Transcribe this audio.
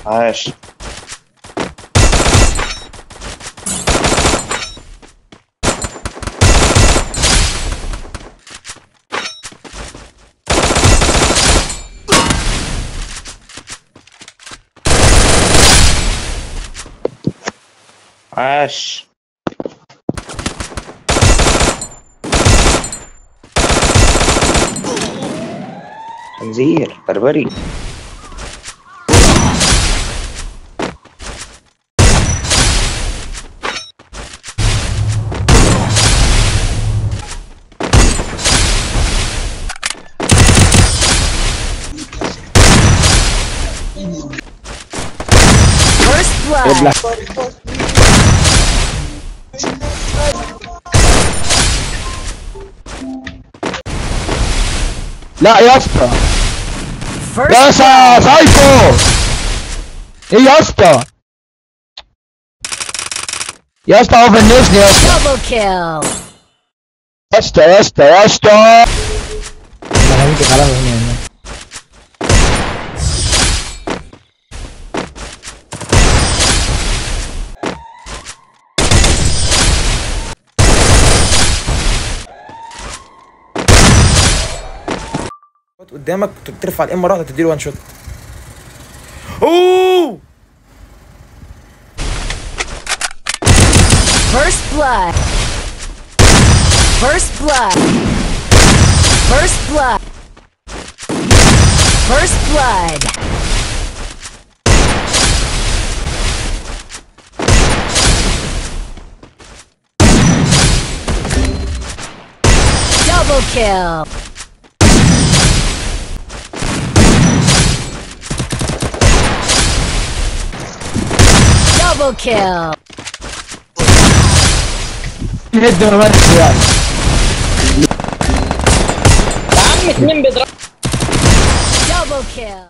عاش عاش خنزير بربري First blood. لا يا اسطى First يا اسطى سايكو ايه يا اسطى يا اسطى هو فنشني يا اسطى double kill. يا اسطى يا اسطى يا اسطى انا هيجي على هنا قدامك ترفع الام مره واحده تديله وان شوت اوه First blood. First blood. First blood. First blood. Double kill. Double kill. هيد ما ماتش يعني Double kill.